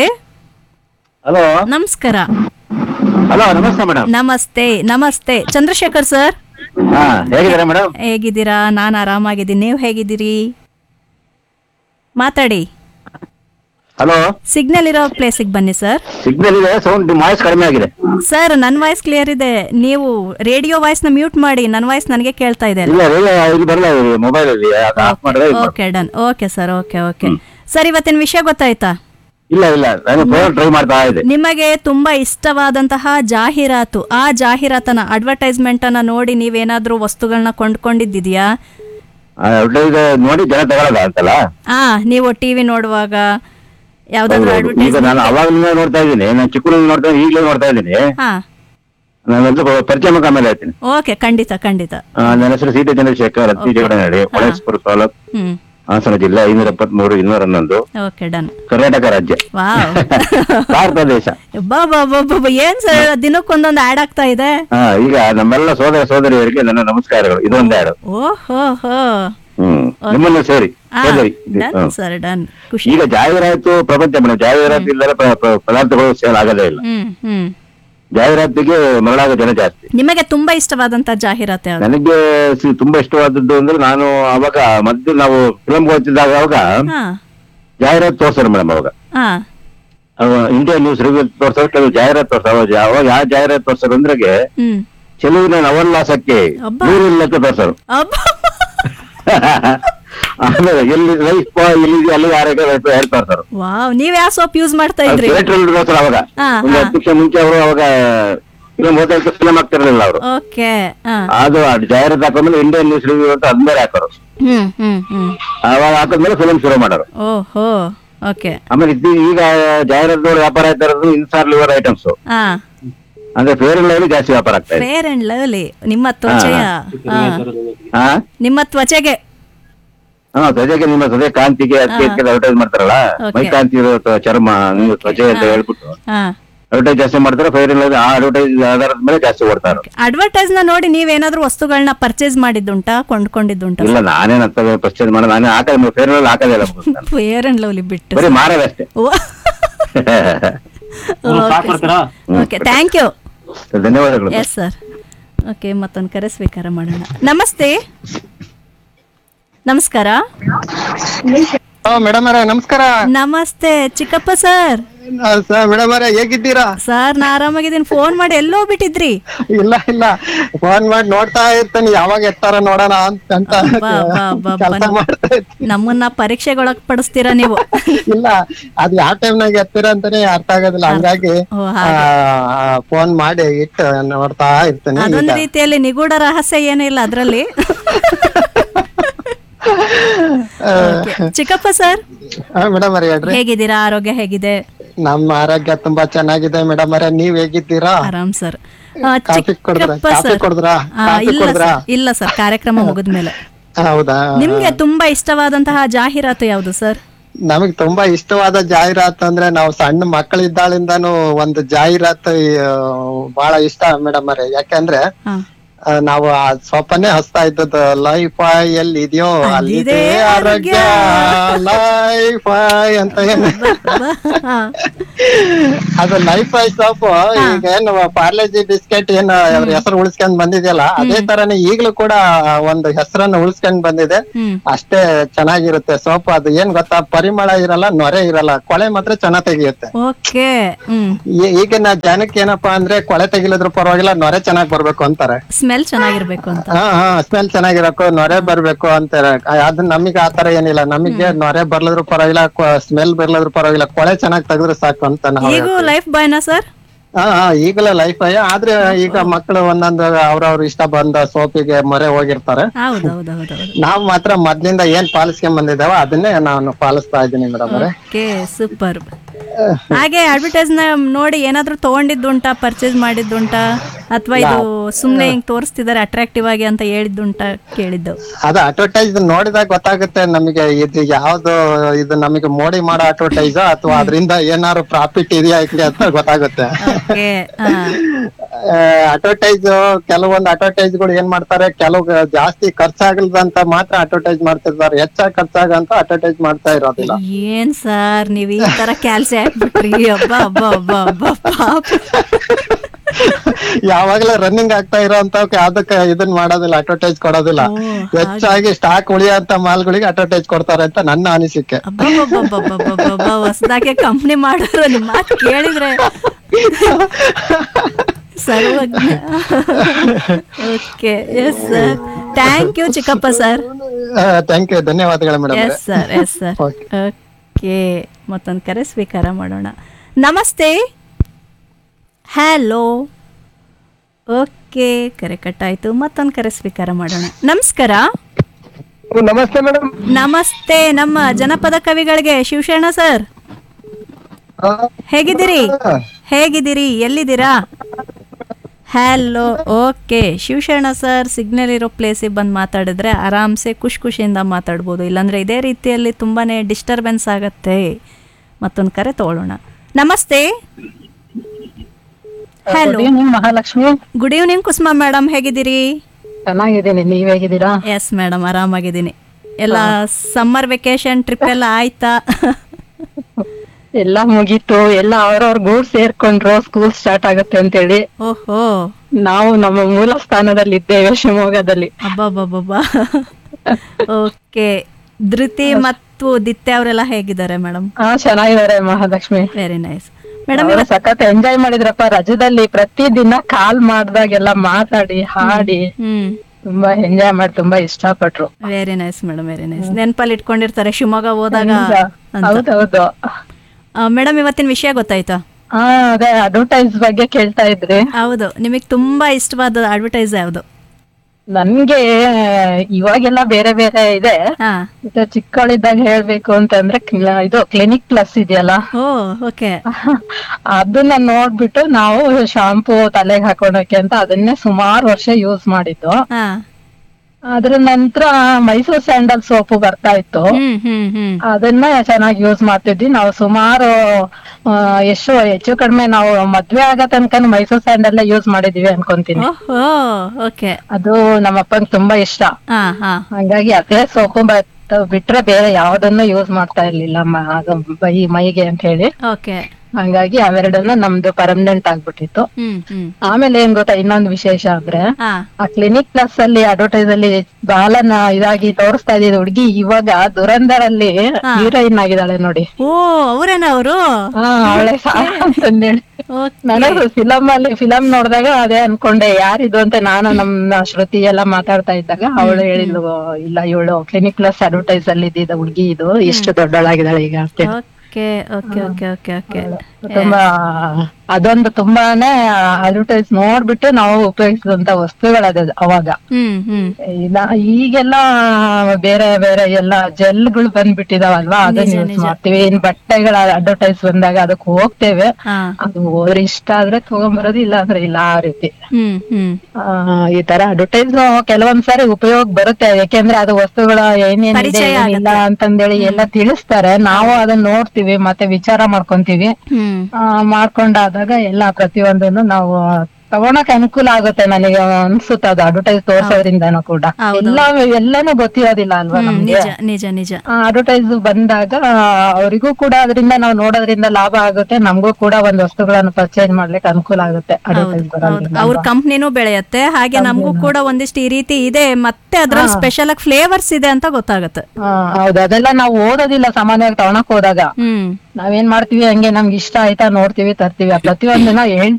ಹಲೋ ನಮಸ್ಕಾರ ಹಲೋ ನಮಸ್ತೆ ಮೇಡಮ್ ನಮಸ್ತೆ ನಮಸ್ತೆ ಚಂದ್ರಶೇಖರ್ ಸರ್ ಹಾ ಹೇಗಿದ್ದೀರಾ ಮೇಡಮ್ ಹೇಗಿದ್ದೀರಾ ನಾನು ಆರಾಮಾಗಿದ್ದೀನಿ ನೀವು ಹೇಗಿದ್ದೀರಿ ಮಾತಾಡಿ ಹಲೋ ಸಿಗ್ನಲ್ ಇರೋ ಪ್ಲೇಸಿಗೆ ಬನ್ನಿ ಸರ್ ಸಿಗ್ನಲ್ ಇದೆ ಸೌಂಡ್ ವಾಯ್ಸ್ ಕಡಿಮೆ ಆಗಿದೆ ಸರ್ ನನ್ನ ವಾಯ್ಸ್ ಕ್ಲಿಯರ್ ಇದೆ ನೀವು ರೇಡಿಯೋ ವಾಯ್ಸ್ನ ಮ್ಯೂಟ್ ಮಾಡಿ ನನ್ನ ವಾಯ್ಸ್ ನನಗೆ ಕೇಳ್ತಾ ಇದೆ ಇಲ್ಲ ರೇಡಿಯೋ ಇಲ್ಲಿ ಬರಲ್ಲ ಮೊಬೈಲ್ ಅಲ್ಲಿ ಅದು ಆಫ್ ಮಾಡಿದ್ರೆ ಇದು okay done okay sir okay okay sir ಇವತ್ತಿನ ವಿಷಯ ಗೊತ್ತಾಯ್ತಾ ಇಲ್ಲ ಇಲ್ಲ ನಾನು ಫೋನ್ ಟ್ರೈ ಮಾಡ್ತಾ ಇದ್ದೆ ನಿಮಗೆ ತುಂಬಾ ಇಷ್ಟವಾದಂತಹ ಜಾಹೀರಾತು ಆ ಜಾಹೀರಾತನ ಅಡ್ವರ್ಟೈಸ್ಮೆಂಟ್ ಅನ್ನ ನೋಡಿ ನೀವೇನಾದ್ರೂ ವಸ್ತುಗಳನ್ನ ಕೊಂಡ್ಕೊಂಡಿದ್ದಿದ್ಯಾ ಅಡ್ವರ್ಟೈಸ್ ನೋಡಿ ಜನ ತಗೊಳ್ಳೋದ ಅಂತಲ್ಲ ಆ ನೀವು ಟಿವಿ ನೋಡುವಾಗ ಯಾವ್ದಾದ್ರು ಹೌದು, ಹೌದು. ಈಗ ನಾನು ಅಡ್ವರ್ಟೈಸ್ಮೆಂಟ್ ಅವಾಗಲಿಂದ ನೋಡ್ತಾ ಇದ್ದೀನಿ ನಾನು ಚಿಕ್ಕೂರಿಂದ ನೋಡ್ತಾ ಈಗಲೂ ನೋಡ್ತಾ ಇದ್ದೀನಿ ಹಾ ನಾನು ಒಂದು ಪರಿಚಯ ಮುಖ ಮೇಲೆ ಹೇಳ್ತೀನಿ ಓಕೆ ಖಂಡಿತ ಖಂಡಿತ ಆ, ನನ್ನ ಹೆಸರು ಸೀತೆ ಚಂದ್ರಶೇಖರ್ ಅತ್ತಿ ಜಗಡನಹಳ್ಳಿ ಹೊಳೇಶ್ವರ ತಾಲೂಕ್ ಹ್ಮ್ ಹಾಸನ ಜಿಲ್ಲೆ ಐನೂರ ಎಪ್ಪತ್ಮೂರು ಇನ್ನೂರ ಹನ್ನೊಂದು ಓಕೆ ಡನ್ ಕರ್ನಾಟಕ ರಾಜ್ಯ ವಾವ್ ಭಾರತ ದೇಶ ಬಾ ಬಾ ಬಾ ಬಾ ಬಾ. ಏನ್ ಸರ್ ದಿನಕ್ಕೊಂದೊಂದು ಆಡ್ ಆಗ್ತಾ ಇದೆ ಹಾ ಈಗ ನಮ್ಮೆಲ್ಲ ಸೋದರ ಸೋದರಿಯರಿಗೆ ನನ್ನ ನಮಸ್ಕಾರಗಳು ಇದೊಂದು ಹಾಡು ಓಹೋ ಹೋ ಹ್ಮ್ ನಿಮ್ಮನ್ನು ಸೇರಿ ಸೋದರಿ ಡನ್ ಹ್ಮ್. ಸರ್ ಡನ್ ಖುಷಿ ಈಗ ಜಾಹೀರಾತು ಪ್ರಪಂಚ ಮೇಡಮ್ ಜಾಹೀರಾತು ಇಲ್ಲದೆ ಪ- ಪ- ಪದಾರ್ಥಗಳು ಸೇಲ್ ಆಗೋದೇ ಇಲ್ಲ ಹ್ಮ್ ಹ್ಮ್ ಜಾಹೀರಾತಿಗೆ ಮರಳಾಗೋ ಜನ ಜಾಸ್ತಿ ನಿಮಗೆ ತುಂಬಾ ಇಷ್ಟವಾದಂತ ಜಾಹೀರಾತು ಯಾವ್ದು ನನಗೆ ಸಿ- ತುಂಬಾ ಇಷ್ಟವಾದದ್ದು ಅಂದ್ರೆ ನಾನು ಅವಾಗ ಮೊದ್ಲು ನಾವು ಫಿಲ್ಮ್ ಹೋಗ್ತಿದ್ದಾಗ ಅವಾಗ ಹಾ ಜಾಹೀರಾತು ತೋರ್ಸೋರು ಮೇಡಮ್ ಅವಾಗ ಹಾ ಇಂಡಿಯಾ ನ್ಯೂಸ್ ರಿವ್ಯೂ ತೋರ್ಸೋರು ಕೆಲವು ಜಾಹೀರಾತು ತೋರ್ಸೋರು ಅವಾಗ ಯಾವ ಯಾವ ಜಾಹೀರಾತು ತೋರ್ಸೋರು ಅಂದ್ರೆ ಹ್ಮ್ ಚೆಲುವಿನ ನವೋಲ್ಲಾಸಕ್ಕೆ ಅಬ್ಬಾ. ನೀರಿಲ್ಲಕ್ಕೆ ತೋರ್ಸೋರು ಅಬ್ಬಾ. ಆಮೇಲೆ ಎಲ್ಲಿ ಲೈಫ್ ಎಲ್ಲಿ ಅಲ್ಲಿ ಆರೋಗ್ಯ ಹೇಳ್ತಾ ಇರ್ತಾರೆ ವಾವ್ ನೀವ್ ಯಾವ ಸೋಪ್ ಯೂಸ್ ಮಾಡ್ತಾ ಇದ್ರಿ ಥಿಯೇಟರ್ ತೋರ್ಸೋರು ಅವಾಗ ಹಾ, ಒಂದು ಹಾ. ಹತ್ತು ನಿಮಿಷ ಮುಂಚೆ ಅವರು ಅವಾಗ ಫಿಲ್ಮ್ ಓದಕ್ಕೆ ಫಿಲ್ಮ್ ಆಗ್ತಿರ್ಲಿಲ್ಲ ಅವರು ಓಕೆ ಹಾ ಅದು ಆ ಜಾಹೀರಾತು ಹಾಕೊಂಡ್ಮೇಲೆ ಇಂಡಿಯನ್ ನ್ಯೂಸ್ ರಿವ್ಯೂ ಅಂತ ಅದ್ಮೇಲೆ ಹಾಕೋರು ಹ್ಮ್ ಹ್ಮ್ ಹ್ಮ್ ಅವಾಗ ಹಾಕಿದ್ಮೇಲೆ ಫಿಲ್ಮ್ ಶುರು ಮಾಡೋರು ಓಹೋ ಓಕೆ ಆಮೇಲೆ ಇದ್ದು ಈಗ ಜಾಹೀರಾತು ವ್ಯಾಪಾರ ಆಯ್ತಾ ಇರೋದು ಇನ್ಸಾರ್ ಲಿವರ್ ಐಟಮ್ಸ್ ಹಾ ಅಂದ್ರೆ ಫೇರ್ ಅಂಡ್ ಲವ್ಲಿ ಜಾಸ್ತಿ ವ್ಯಾಪಾರ ಆಗ್ತಾ ಇದೆ ಫೇರ್ ಅಂಡ್ ಲವ್ಲಿ ನಿಮ್ಮ ತ್ವಚೆಯ ಹಾ. ಹಾ ನಿಮ್ಮ ತ್ವಚೆಗೆ ಹಾ ತ್ವಚೆಗೆ ನಿಮ್ಮ ತ್ವಚೆ ಕಾಂತಿಗೆ ಅದಕ್ಕೆ ಇದಕ್ಕೆ ಅಡ್ವರ್ಟೈಸ್ ಮಾಡ್ತಾರಲ್ಲ Okay. ಮೈ ಕಾಂತಿ ಇರೋ ತ್ವ- ಚರ್ಮ ನೀವು ತ್ವಚೆ ಅಂತ ಹೇಳ್ಬಿಟ್ಟು ಹಾ ಅಡ್ವರ್ಟೈಸ್ ಜಾಸ್ತಿ ಮಾಡ್ತಾರೆ ಫೇರ್ ಅಂಡ್ ಲವ್ಲಿ ಆ ಅಡ್ವರ್ಟೈಸ್ ಆಧಾರದ ಮೇಲೆ ಜಾಸ್ತಿ ಓಡ್ತಾರೆ ಅಡ್ವರ್ಟೈಸ್ ನ ನೋಡಿ ನೀವೇನಾದ್ರೂ ವಸ್ತುಗಳನ್ನ ಪರ್ಚೇಸ್ ಮಾಡಿದ್ದುಂಟಾ ಕೊಂಡ್ಕೊಂಡಿದ್ದುಂಟಾ ಇಲ್ಲ ನಾನೇನ್ ಅಂತ ಪರ್ಚೇಸ್ ಮಾಡೋದು ನಾನೇ ಹಾಕದ ಫೇರ್ ಅಂಡ್ ಹಾಕೋದೇ ಇಲ್ಲ ನಾನು. ಫೇರ್ ಅಂಡ್ ಲವ್ಲಿ ಬಿಟ್ಟು ಬರೀ ಮಾರೋದಷ್ಟೇ ಓಕೆ ಥ್ಯಾಂಕ್ ಯು ಧನ್ಯವಾದಗಳು ಎಸ್ ಸರ್ ಓಕೆ ಮತ್ತೊಂದು ಕರೆ ಸ್ವೀಕಾರ ಮಾಡೋಣ ನಮಸ್ತೆ ನಮಸ್ಕಾರ ಮೇಡಮ್ ಅವರೇ ನಮಸ್ಕಾರ ನಮಸ್ತೆ ಚಿಕ್ಕಪ್ಪ ಸರ್ ಮೇಡಮ್ ಅವರೇ ಹೇಗಿದ್ದೀರಾ ಸರ್ ನಾ ಆರಾಮಾಗಿದ್ದೀನಿ ಫೋನ್ ಮಾಡಿ ಎಲ್ಲೋ ಬಿಟ್ಟಿದ್ರಿ ಇಲ್ಲ ಇಲ್ಲ ಫೋನ್ ಮಾಡಿ ನೋಡ್ತಾ ಇರ್ತೇನೆ ಯಾವಾಗ ಎತ್ತಾರ ನೋಡೋಣ ಅಂತ ಅಂತ ಅಬ್ಬಾ, ಅಬ್ಬಾ, ಅಬ್ಬಾ, ಕೆಲ್ಸ ಅಬ್ಬಾ. ಮಾಡ್ತಾ ಇರ್ತೀನಿ. ನಮ್ಮನ್ನ ಪರೀಕ್ಷೆಗೊಳಗ್ ಪಡಿಸ್ತೀರಾ ನೀವು ಇಲ್ಲ ಅದ್ ಯಾವ ಟೈಮ್ನಾಗ ಎತ್ತೀರ ಅಂತಾನೆ ಅರ್ಥ ಆಗೋದಿಲ್ಲ ಹಂಗಾಗಿ ಓ, ಹಾಗೆ. ಫೋನ್ ಮಾಡಿ ಇಟ್ಟು ನೋಡ್ತಾ ಇರ್ತೇನೆ ಅದೊಂದು ಈಗ. ರೀತಿಯಲ್ಲಿ ನಿಗೂಢ ರಹಸ್ಯ ಏನೂ ಇಲ್ಲ ಅದ್ರಲ್ಲಿ Okay. ಚಿಕ್ಕಪ್ಪ ಸರ್ ಹಾ ಮೇಡಮ್ ಅವರೇ ಹೇಳ್ರಿ ಹೇಗಿದ್ದೀರಾ ಆರೋಗ್ಯ ಹೇಗಿದೆ ನಮ್ಮ ಆರೋಗ್ಯ ತುಂಬಾ ಚೆನ್ನಾಗಿದೆ ಮೇಡಮ್ ಅವರೇ ನೀವ್ ಹೇಗಿದ್ದೀರಾ ಆರಾಮ್ ಸರ್ ಕಾಫಿ ಕುಡಿದ್ರಾ? ಚಿಕ್ಕಪ್ಪ ಕಾಫಿ ಸರ್ ಕುಡಿದ್ರಾ? ಆ, ಕಾಫಿ ಇಲ್ಲ ಕುಡಿದ್ರಾ? ಸರ್ ಇಲ್ಲ ಸರ್ ಕಾರ್ಯಕ್ರಮ ಮುಗಿದ್ಮೇಲೆ ಹೌದಾ ನಿಮ್ಗೆ ತುಂಬಾ ಇಷ್ಟವಾದಂತಹ ಜಾಹೀರಾತು ಯಾವುದು ಸರ್ ನಮಗ್ ತುಂಬಾ ಇಷ್ಟವಾದ ಜಾಹೀರಾತು ಅಂದ್ರೆ ನಾವು ಸಣ್ಣ ಮಕ್ಕಳಿದ್ದಾಳಿಂದಾನು ಒಂದು ಜಾಹೀರಾತು ಆ, ಬಹಳ ಇಷ್ಟ ಮೇಡಮ್ ಅವರೇ ಯಾಕಂದ್ರೆ ಹಾ. ಆ, ನಾವು ಆ ಸೊಪ್ಪನ್ನೇ ಹಸ್ತಾ ಇದ್ದದ್ದು ಲೈಫ್ ಎಲ್ಲಿ ಇದೆಯೋ ಅಲ್ಲಿದೆ ಅಲ್ಲಿದೆ ಆರೋಗ್ಯ ಲೈಫ್ ಅಂತ ಏನು ಹಾ. ಅದು ಲೈಫ್ ಐ ಸೋಪ್ ಈಗ ಏನು ಪಾರ್ಲೆಜಿ ಬಿಸ್ಕೆಟ್ ಏನು ಅವ್ರ ಹೆಸರು ಉಳಿಸ್ಕೊಂಡ್ ಬಂದಿದೆಯಲ್ಲ ಅದೇ ತರನೇ ಈಗ್ಲೂ ಕೂಡ ಒಂದು ಹೆಸರನ್ನ ಉಳಿಸ್ಕೊಂಡ್ ಬಂದಿದೆ ಹ್ಮ್. ಅಷ್ಟೇ ಚೆನ್ನಾಗಿರುತ್ತೆ ಸೋಪ್ ಅದು ಏನ್ ಗೊತ್ತಾ ಪರಿಮಳ ಇರಲ್ಲ ನೊರೆ ಇರಲ್ಲ ಕೊಳೆ ಮಾತ್ರ ಚೆನ್ನಾಗ್ ತೆಗಿಯುತ್ತೆ ಓಕೆ ಹ್ಮ್ ಈ- ಈಗಿನ ಜನಕ್ಕೆ ಏನಪ್ಪಾ ಅಂದ್ರೆ ಕೊಳೆ ತೆಗಿಲಿದ್ರು ಪರವಾಗಿಲ್ಲ ನೊರೆ ಚೆನ್ನಾಗ್ ಬರ್ಬೇಕು ಅಂತಾರೆ ಸ್ಮೆಲ್ ಚೆನ್ನಾಗಿರ್ಬೇಕು ಅಂತ ಹಾ ಹಾ ಸ್ಮೆಲ್ ಚೆನ್ನಾಗಿರಬೇಕು ನೊರೆ ಬರ್ಬೇಕು ಅಂತಾರೆ ಅದು ನಮಗೆ ಆತರ ಏನಿಲ್ಲ ನಮಗೆ ನೊರೆ ಬರ್ಲಿದ್ರು ಪರವಾಗಿಲ್ಲ ಸ್ಮೆಲ್ ಬರ್ಲಿದ್ರು ಪರವಾಗಿಲ್ಲ ಕೊಳೆ ಚೆನ್ನಾಗ್ ತೆಗೆದ್ರೆ ಸಾಕು ಅಂತ ನಾವು ಈಗೂ ಲೈಫ್ ಬಾಯ್ನಾ ಸರ್ ಹಾ ಹಾ ಈಗಲೇ ಲೈಫ್ ಆದ್ರೆ ಈಗ ಮಕ್ಕಳು ಒಂದೊಂದು ಅವ್ರವ್ರ ಇಷ್ಟ ಬಂದ ಸೋಪಿಗೆ ಮೊರೆ ಹೋಗಿರ್ತಾರೆ ಹೌದು ಹೌದು ಹೌದು ಹೌದು ನಾವ್ ಮಾತ್ರ ಮೊದ್ಲಿಂದ ಏನ್ ಪಾಲಿಸ್ಕೊಂಡ್ ಬಂದಿದ್ದೇವ ಅದನ್ನೇ ನಾನು ಪಾಲಿಸ್ತಾ ಇದ್ದೀನಿ ಮೇಡಮ್ ಅವರೇ ಓಕೆ ಸೂಪರ್ ಹಾಗೆ ಅಡ್ವರ್ಟೈಸ್ ನ ನೋಡಿ ಏನಾದ್ರೂ ತಗೊಂಡಿದ್ದುಂಟಾ ಪರ್ಚೇಸ್ ಮಾಡಿದ್ದುಂಟಾ ಅಥವಾ ಇದು ಸುಮ್ನೆ ಹಿಂಗ್ ತೋರಿಸ್ತಿದ್ದಾರೆ ಅಟ್ರಾಕ್ಟಿವ್ ಆಗಿ ಅಂತ ಹೇಳಿದ್ದುಂಟಾ ಕೇಳಿದ್ದು ಅದು ಅಡ್ವರ್ಟೈಸ್ ನೋಡಿದಾಗ ಗೊತ್ತಾಗುತ್ತೆ ನಮಗೆ ಇದು ಯಾವ್ದು ಇದು ನಮಗೆ ಮೋಡಿ ಮಾಡೋ ಅಡ್ವರ್ಟೈಸ್ ಅಥವಾ ಅದರಿಂದ ಏನಾದ್ರು ಪ್ರಾಫಿಟ್ ಇದೆಯಾ ಹಿಂಗೆ ಅಂತ ಗೊತ್ತಾಗುತ್ತೆ ಓಕೆ ಅಡ್ವರ್ಟೈಸ್ ಕೆಲವೊಂದು ಅಡ್ವರ್ಟೈಸ್ ಗಳು ಏನ್ ಮಾಡ್ತಾರೆ ಕೆಲವು ಜಾಸ್ತಿ ಖರ್ಚಾಗಲ್ದಂತ ಮಾತ್ರ ಅಡ್ವರ್ಟೈಸ್ ಮಾಡ್ತಿರ್ತಾರೆ ಹೆಚ್ಚಾಗಿ ಖರ್ಚಾಗಂತ ಅಡ್ವರ್ಟೈಸ್ ಮಾಡ್ತಾ ಇರೋದಿಲ್ಲ ಏನ್ ಸರ್ ನೀವ್ ಈ ತರ ಕ್ಯಾಲ್ಸಿ ಹಾಕ್ಬಿಟ್ರಿ ಅಬ್ಬಾ ಅಬ್ಬಾ ಅಬ್ಬಾ ಅಬ್ಬಾ ಪಾಪ ಯಾವಾಗ್ಲೂ ರನ್ನಿಂಗ್ ಆಗ್ತಾ ಇರೋಂತ ಅದಕ್ಕೆ ಇದನ್ನ ಮಾಡೋದಿಲ್ಲ ಅಡ್ವರ್ಟೈಸ್ ಕೊಡೋದಿಲ್ಲ ಓ, ಹೆಚ್ಚಾಗಿ ಸ್ಟಾಕ್ ಉಳಿಯೋಂತ ಮಾಲ್ಗಳಿಗೆ ಅಡ್ವರ್ಟೈಸ್ ಕೊಡ್ತಾರೆ ಅಂತ ನನ್ನ ಅನಿಸಿಕೆ ಅಬ್ಬಬ್ಬಬ್ಬಬ್ಬಬ್ಬಬ್ಬ ಹೊಸದಾಗೆ ಕಂಪ್ನಿ ಮಾಡೋರು ನಿಮ್ ಮಾತು ಕೇಳಿದ್ರೆ Sarvajna okay yes sir thank you ಚಿಕ್ಕಪ್ಪ ಸರ್ ಥ್ಯಾಂಕ್ ಯು ಧನ್ಯವಾದಗಳು madam yes sir yes sir okay ಮತ್ತೊಂದು ಕರೆ ಸ್ವೀಕಾರ ಮಾಡೋಣ ನಮಸ್ತೆ ಹಲೋ ಓಕೆ ಕರೆ ಕಟ್ಟಾಯ್ತು ಮತ್ತೊಂದು ಕರೆ ಸ್ವೀಕಾರ ಮಾಡೋಣ ನಮಸ್ಕಾರ ನಮಸ್ತೆ ಮೇಡಮ್ ನಮಸ್ತೆ ನಮ್ಮ ಜನಪದ ಕವಿಗಳಿಗೆ ಶಿವಶರಣ ಸರ್ ಹೇಗಿದ್ದೀರಿ ಹೇಗಿದ್ದೀರಿ ಎಲ್ಲಿದ್ದೀರಾ hello okay Shivasharana sir signal ಇರೋ ಪ್ಲೇಸಿಗೆ ಬಂದು ಮಾತಾಡಿದ್ರೆ ಆರಾಮ್ಸೆ ಖುಷಿ ಖುಷಿಯಿಂದ ಮಾತಾಡ್ಬೋದು ಇಲ್ಲಾಂದ್ರೆ ಇದೇ ರೀತಿಯಲ್ಲಿ ತುಂಬಾನೇ ಡಿಸ್ಟರ್ಬೆನ್ಸ್ ಆಗತ್ತೆ ಮತ್ತೊಂದು ಕರೆ ತಗೊಳ್ಳೋಣ ನಮಸ್ತೆ hello Mahalakshmi good evening Kusuma madam ಹೇಗಿದ್ದೀರಿ ಚೆನ್ನಾಗಿದ್ದೀನಿ ನೀವ್ ಹೇಗಿದ್ದೀರಾ ಎಸ್ ಮೇಡಮ್ ಆರಾಮಾಗಿದ್ದೀನಿ ಎಲ್ಲ ಸಮ್ಮರ್ ವೆಕೇಶನ್ ಟ್ರಿಪ್ ಎಲ್ಲ ಆಯ್ತಾ ಎಲ್ಲ ಮುಗೀತು ಎಲ್ಲ ಅವ್ರವ್ರ ಗೂಡ್ ಸೇರ್ಕೊಂಡ್ರು ಸ್ಕೂಲ್ ಸ್ಟಾರ್ಟ್ ಆಗುತ್ತೆ ಅಂತೇಳಿ ಓಹೋ ನಾವು ನಮ್ಮ ಮೂಲ ಸ್ಥಾನದಲ್ಲಿ ಇದ್ದೇವೆ ಶಿವಮೊಗ್ಗದಲ್ಲಿ ಅಬ್ಬಬ್ಬಬ್ಬಬ್ಬಾ ಓಕೆ ಧೃತಿ ಮತ್ತು ದಿತ್ಯ ಅವರೆಲ್ಲ ಹೇಗಿದ್ದಾರೆ ಮೇಡಮ್ ಹಾ ಚೆನ್ನಾಗಿದ್ದಾರೆ ಮಹಾಲಕ್ಷ್ಮಿ ವೆರಿ ನೈಸ್ ಮೇಡಮ್ ಅವ್ರು ಸಖತ್ ಎಂಜಾಯ್ ಮಾಡಿದ್ರಪ್ಪ ರಜದಲ್ಲಿ ಪ್ರತಿ ದಿನ ಕಾಲ್ ಮಾಡ್ದಾಗೆಲ್ಲ ಮಾತಾಡಿ ಹಾಡಿ ಹ್ಮ್ ತುಂಬಾ ಎಂಜಾಯ್ ಮಾಡಿ ತುಂಬಾ ಇಷ್ಟಪಟ್ರು very nice madam very nice ನೆನಪಲ್ಲಿ ಇಟ್ಕೊಂಡಿರ್ತಾರೆ ಶಿವಮೊಗ್ಗ ಹೋದಾಗ ಅಂತ ಹೌದೌದು ಮೇಡಮ್ ಇವತ್ತಿನ ವಿಷಯ ಗೊತ್ತಾಯ್ತಾ ಹಾ ಅದೇ ಅಡ್ವರ್ಟೈಸ್ ಬಗ್ಗೆ ಕೇಳ್ತಾ ಇದ್ರಿ ಹೌದು ನಿಮಗೆ ತುಂಬಾ ಇಷ್ಟವಾದ ಅಡ್ವರ್ಟೈಸ್ ಯಾವುದು ನನ್ಗೆ ಇವಾಗೆಲ್ಲ ಬೇರೆ ಬೇರೆ ಇದೆ ಹಾ ಮತ್ತೆ ಚಿಕ್ಕವಳಿದ್ದಾಗ ಹೇಳ್ಬೇಕು ಅಂತಂದ್ರೆ ಕ್ಲ- ಇದು ಕ್ಲಿನಿಕ್ ಪ್ಲಸ್ ಇದೆಯಲ್ಲ ಓ ಓಕೆ ಅದನ್ನ ನೋಡ್ಬಿಟ್ಟು ನಾವು ಶಾಂಪೂ ತಲೆಗೆ ಹಾಕೊಳಕ್ಕೆ ಅಂತ ಅದನ್ನೇ ಸುಮಾರು ವರ್ಷ ಯೂಸ್ ಮಾಡಿದ್ದು ಹಾ ಅದ್ರ ನಂತರ ಮೈಸೂರ್ ಸ್ಯಾಂಡಲ್ ಸೋಪು ಬರ್ತಾ ಇತ್ತು ಹ್ಮ್ ಹ್ಮ್ ಹ್ಮ್ ಅದನ್ನ ಚೆನ್ನಾಗಿ ಯೂಸ್ ಮಾಡ್ತಿದ್ವಿ ನಾವು ಸುಮಾರು ಆ, ಎಷ್ಟು ಹೆಚ್ಚು ಕಡಿಮೆ ನಾವು ಮದ್ವೆ ಆಗೋ ತನಕ ಮೈಸೂರ್ ಸ್ಯಾಂಡಲ್ ಯೂಸ್ ಮಾಡಿದೀವಿ ಅನ್ಕೊಂತೀನಿ ಓಹೋ ಓಕೆ ಅದು ನಮ್ಮ ಅಪ್ಪಂಗ್ ತುಂಬಾ ಇಷ್ಟ ಹಾ ಹಾ ಹಂಗಾಗಿ ಅದೇ ಸೋಪು ಬಟ್ ಬಿಟ್ರೆ ಬೇರೆ ಯಾವ್ದನ್ನು ಯೂಸ್ ಮಾಡ್ತಾ ಇರ್ಲಿಲ್ಲ ಮ- ಅದು ಮೈ ಮೈಗೆ ಅಂತ ಹೇಳಿ ಓಕೆ ಹಂಗಾಗಿ ಅವೆರಡನ್ನು ನಮ್ದು ಪರ್ಮನೆಂಟ್ ಆಗ್ಬಿಟ್ಟಿತ್ತು ಹ್ಮ್ ಹ್ಮ್ ಆಮೇಲೆ ಏನ್ ಗೊತ್ತಾ ಇನ್ನೊಂದು ವಿಶೇಷ ಅಂದ್ರೆ ಹಾ ಆ ಕ್ಲಿನಿಕ್ ಪ್ಲಸ್ ಅಲ್ಲಿ ಅಡ್ವರ್ಟೈಸ್ ಅಲ್ಲಿ ಬಾಲನ ಇದಾಗಿ ತೋರಿಸ್ತಾ ಇದ್ದಿದ್ ಹುಡ್ಗಿ ಇವಾಗ ದುರಂದರ್ ಅಲ್ಲಿ ಹೀರೋಯಿನ್ ಆಗಿದ್ದಾಳೆ ನೋಡಿ ಓ ಅವರೇನ ಅವರು ಹಾ ಅವಳೆ ಅಂತಂದೇಳಿ ನನಗೂ ಫಿಲಮ್ ಅಲ್ಲಿ ಫಿಲಮ್ ನೋಡಿದಾಗ ಅದೇ ಅನ್ಕೊಂಡೆ ಯಾರಿದು ಅಂತ ನಾನು ನಮ್ಮ ಶ್ರುತಿ ಎಲ್ಲ ಮಾತಾಡ್ತಾ ಇದ್ದಾಗ ಅವಳು ಹೇಳಿದ್ಲು ಇಲ್ಲ ಇವಳು ಕ್ಲಿನಿಕ್ ಪ್ಲಸ್ ಅಡ್ವರ್ಟೈಸ್ ಅಲ್ಲಿ ಇದ್ದಿದ್ದ ಹುಡ್ಗಿ ಇದು ಎಷ್ಟು ದೊಡ್ಡವಳಾಗಿದ್ದಾಳೆ ಈಗ ಅಂತ ಹೇಳಿ. Okay okay okay okay okay ತುಂಬಾ ಅದೊಂದು ತುಂಬಾನೇ ಅಡ್ವರ್ಟೈಸ್ ನೋಡ್ಬಿಟ್ಟು ನಾವು ಉಪಯೋಗಿಸಿದಂತ ವಸ್ತುಗಳದ ಅವಾಗ ಹ್ಮ್ ಹ್ಮ್ ಇಲ್ಲ ಈಗೆಲ್ಲ ಬೇರೆ ಬೇರೆ ಎಲ್ಲ ಜೆಲ್ಗಳು ಬಂದ್ಬಿಟ್ಟಿದಾವಲ್ವಾ ಅದನ್ನ ಯೂಸ್ ಮಾಡ್ತೀವಿ ಇನ್ ಬಟ್ಟೆಗಳ ಅಡ್ವರ್ಟೈಸ್ ಬಂದಾಗ ಅದಕ್ಕೆ ಹೋಗ್ತೇವೆ ಹಾ ಅದು ಹೋದ್ರೆ ಇಷ್ಟ ಆದ್ರೆ ತಗೊಂಬರೋದು ಇಲ್ಲ ಅಂದ್ರೆ ಇಲ್ಲ ಆ ರೀತಿ ಹ್ಮ್ ಹ್ಮ್ ಆ, ಈ ತರ ಅಡ್ವರ್ಟೈಸ್ ಕೆಲವೊಂದ್ಸಾರಿ ಉಪಯೋಗ ಬರುತ್ತೆ ಯಾಕೆಂದ್ರೆ ಅದು ವಸ್ತುಗಳ ಏನೇನಿದೆ ಪರಿಚಯ ಏನಿಲ್ಲ ಅಂತಂದೇಳಿ ಎಲ್ಲ ತಿಳಿಸ್ತಾರೆ ನಾವು ಅದನ್ನ ನೋಡ್ತೀವಿ ಮತ್ತೆ ವಿಚಾರ ಮಾಡ್ಕೊಂತೀವಿ ಹ್ಮ್ ಆ, ಮಾಡ್ಕೊಂಡಾದಾಗ ಎಲ್ಲ ಪ್ರತಿಯೊಂದನ್ನು ನಾವು ತಗೊಳಕ್ ಅನುಕೂಲ ಆಗುತ್ತೆ ನನಗೆ ಅನ್ಸುತ್ತೆ ಅದು ಅಡ್ವರ್ಟೈಸ್ ತೋರ್ಸೋದ್ರಿಂದನೂ ಕೂಡ ಎಲ್ಲ ಎಲ್ಲಾನು ಗೊತ್ತಿರೋದಿಲ್ಲ ಅಲ್ವಾ ಹ್ಮ್, ನಮ್ಗೆ ನಿಜ ನಿಜ ನಿಜ ಅಡ್ವರ್ಟೈಸ್ ಬಂದಾಗ ಅವರಿಗೂ ಕೂಡ ಅದರಿಂದ ನಾವು ನೋಡೋದ್ರಿಂದ ಲಾಭ ಆಗುತ್ತೆ ನಮಗೂ ಕೂಡ ಒಂದ್ ವಸ್ತುಗಳನ್ನು ಪರ್ಚೇಸ್ ಮಾಡ್ಲಿಕ್ಕೆ ಅನುಕೂಲ ಆಗುತ್ತೆ ಅಡ್ವರ್ಟೈಸ್ ಬರೋದ್ರಿಂದ ಅವ್ರ ಕಂಪ್ನಿನೂ ಬೆಳೆಯುತ್ತೆ ಹಾಗೆ ನಮಗೂ ಕೂಡ ಒಂದಿಷ್ಟು ಈ ರೀತಿ ಇದೆ ಮತ್ತೆ ಅದ್ರಲ್ಲಿ ಸ್ಪೆಷಲ್ ಆಗಿ ಫ್ಲೇವರ್ಸ್ ಇದೆ ಅಂತ ಗೊತ್ತಾಗುತ್ತೆ ಹಾ, ಹೌದು ಅದೆಲ್ಲ ನಾವು ಓದೋದಿಲ್ಲ ಸಾಮಾನ್ಯವಾಗಿ ತಗೊಳಕ್ ಹೋದಾಗ ಹ್ಮ್ ನಾವೇನ್ ಮಾಡ್ತೀವಿ ಹಂಗೆ ನಮ್ಗೆ ಇಷ್ಟ ಆಯ್ತಾ ನೋಡ್ತೀವಿ ತರ್ತೀವಿ ಆ ಪ್ರತಿಯೊಂದನ್ನ ಹೇಳ್